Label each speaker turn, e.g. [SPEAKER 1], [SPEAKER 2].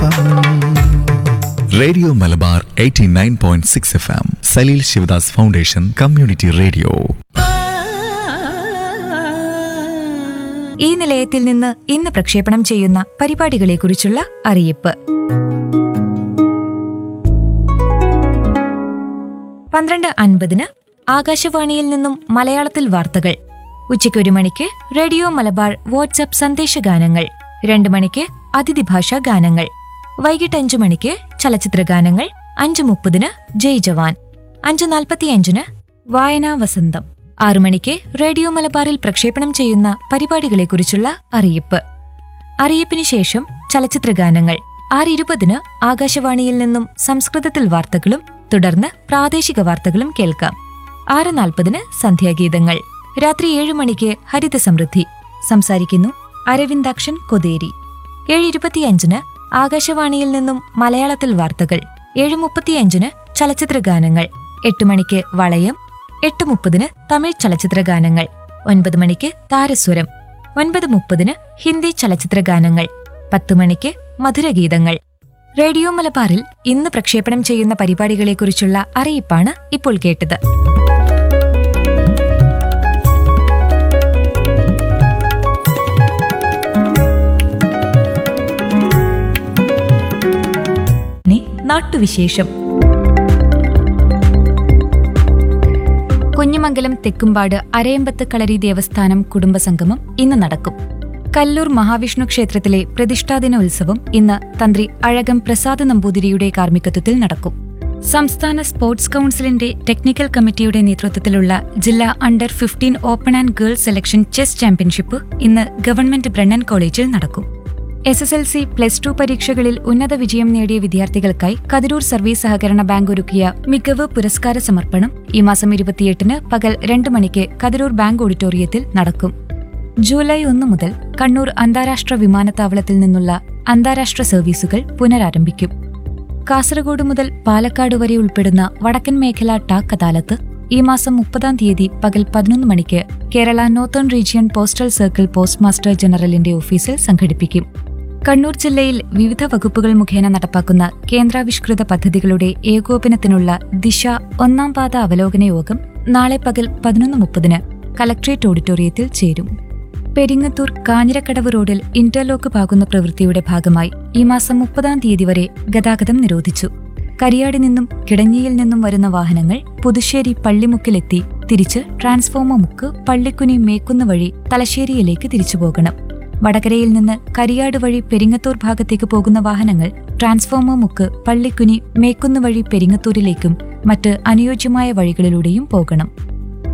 [SPEAKER 1] radio Malabar 89.6 F M Saleel Sivadas foundation community radio
[SPEAKER 2] ഈ നിലയത്തിൽ നിന്ന് ഇന്ന് പ്രക്ഷേപണം ചെയ്യുന്ന പരിപാടികളെക്കുറിച്ചുള്ള അറിയിപ്പ് പന്ത്രണ്ട് അൻപതിന് ആകാശവാണിയിൽ നിന്നും മലയാളത്തിൽ വാർത്തകൾ ഉച്ചയ്ക്ക് ഒരു മണിക്ക് റേഡിയോ മലബാർ വാട്സ്ആപ്പ് സന്ദേശഗാനങ്ങൾ രണ്ട് മണിക്ക് അതിഥി ഭാഷാ ഗാനങ്ങൾ വൈകിട്ട് അഞ്ചു മണിക്ക് ചലച്ചിത്ര ഗാനങ്ങൾ അഞ്ചു മുപ്പതിന് ജയ് ജവാൻ അഞ്ചു നാൽപ്പത്തിയഞ്ചിന് വായനാ വസന്തം ആറു മണിക്ക് റേഡിയോ മലബാറിൽ പ്രക്ഷേപണം ചെയ്യുന്ന പരിപാടികളെക്കുറിച്ചുള്ള അറിയിപ്പ് അറിയിപ്പിന് ശേഷം ചലച്ചിത്ര ഗാനങ്ങൾ ആറ് ഇരുപതിന് ആകാശവാണിയിൽ നിന്നും സംസ്കൃതത്തിൽ വാർത്തകളും തുടർന്ന് പ്രാദേശിക വാർത്തകളും കേൾക്കാം ആറ് നാൽപ്പതിന് സന്ധ്യാഗീതങ്ങൾ രാത്രി ഏഴ് മണിക്ക് ഹരിത സമൃദ്ധി സംസാരിക്കുന്നു അരവിന്ദാക്ഷൻ കൊതേരി ഏഴ് ഇരുപത്തിയഞ്ചിന് ആകാശവാണിയിൽ നിന്നും മലയാളത്തിൽ വാർത്തകൾ ഏഴ് മുപ്പത്തിയഞ്ചിന് ചലച്ചിത്ര ഗാനങ്ങൾ എട്ട് മണിക്ക് വളയം എട്ട് മുപ്പതിന് തമിഴ് ചലച്ചിത്ര ഗാനങ്ങൾ ഒൻപത് മണിക്ക് താരസ്വരം ഒൻപത് മുപ്പതിന് ഹിന്ദി ചലച്ചിത്ര ഗാനങ്ങൾ പത്ത് മണിക്ക് മധുരഗീതങ്ങൾ റേഡിയോ മലബാറിൽ ഇന്ന് പ്രക്ഷേപണം ചെയ്യുന്ന പരിപാടികളെക്കുറിച്ചുള്ള അറിയിപ്പാണ് ഇപ്പോൾ കേട്ടത് ഇനി നാട്ടുവിശേഷം കുഞ്ഞുമംഗലം തെക്കുംപാട് അരയമ്പത്ത് കളരി ദേവസ്ഥാനം കുടുംബസംഗമം ഇന്ന് നടക്കും കല്ലൂർ മഹാവിഷ്ണു ക്ഷേത്രത്തിലെ പ്രതിഷ്ഠാദിന ഉത്സവം ഇന്ന് തന്ത്രി അഴകം പ്രസാദ് നമ്പൂതിരിയുടെ കാർമ്മികത്വത്തിൽ നടക്കും സംസ്ഥാന സ്പോർട്സ് കൌൺസിലിന്റെ ടെക്നിക്കൽ കമ്മിറ്റിയുടെ നേതൃത്വത്തിലുള്ള ജില്ലാ under fifteen open and girls selection chess championship ഇന്ന് ഗവൺമെന്റ് ബ്രണ്ണൻ കോളേജിൽ നടക്കും S S L C plus two പരീക്ഷകളിൽ ഉന്നത വിജയം നേടിയ വിദ്യാർത്ഥികൾക്കായി കതിരൂർ സർവീസ് സഹകരണ ബാങ്ക് ഒരുക്കിയ മികവ് പുരസ്കാര സമർപ്പണം ഈ മാസം ഇരുപത്തിയെട്ടിന് പകൽ രണ്ട് മണിക്ക് കതിരൂർ ബാങ്ക് ഓഡിറ്റോറിയത്തിൽ നടക്കും ജൂലൈ ഒന്ന് മുതൽ കണ്ണൂർ അന്താരാഷ്ട്ര വിമാനത്താവളത്തിൽ നിന്നുള്ള അന്താരാഷ്ട്ര സർവീസുകൾ പുനരാരംഭിക്കും കാസർഗോഡ് മുതൽ പാലക്കാട് വരെ ഉൾപ്പെടുന്ന വടക്കൻ മേഖല ടാക് അദാലത്ത് ഈ മാസം മുപ്പതാം തീയതി പകൽ പതിനൊന്ന് മണിക്ക് Kerala northern region postal circle postmaster ജനറലിന്റെ ഓഫീസിൽ സംഘടിപ്പിക്കും കണ്ണൂർ ജില്ലയിൽ വിവിധ വകുപ്പുകൾ മുഖേന നടപ്പാക്കുന്ന കേന്ദ്രാവിഷ്കൃത പദ്ധതികളുടെ ഏകോപനത്തിനുള്ള ദിശ ഒന്നാം പാത അവലോകന യോഗം നാളെ പകൽ പതിനൊന്ന് മുപ്പതിന് കലക്ട്രേറ്റ് ഓഡിറ്റോറിയത്തിൽ ചേരും പെരിങ്ങത്തൂർ കാഞ്ഞിരക്കടവ് റോഡിൽ ഇന്റർലോക്ക് പാകുന്ന പ്രവൃത്തിയുടെ ഭാഗമായി ഈ മാസം മുപ്പതാം തീയതി വരെ ഗതാഗതം നിരോധിച്ചു കരിയാടി നിന്നും കിടങ്ങിയിൽ നിന്നും വരുന്ന വാഹനങ്ങൾ പുതുശ്ശേരി പള്ളിമുക്കിലെത്തി തിരിച്ച് ട്രാൻസ്ഫോമർ മുക്ക് പള്ളിക്കുനി മേക്കുന്ന് വഴി തലശ്ശേരിയിലേക്ക് തിരിച്ചു പോകണം വടകരയിൽ നിന്ന് കരിയാട് വഴി പെരിങ്ങത്തൂർ ഭാഗത്തേക്ക് പോകുന്ന വാഹനങ്ങൾ ട്രാൻസ്ഫോമർ മുക്ക് പള്ളിക്കുനി മേക്കുന്ന് വഴി പെരിങ്ങത്തൂരിലേക്കും മറ്റ് അനുയോജ്യമായ വഴികളിലൂടെയും പോകണം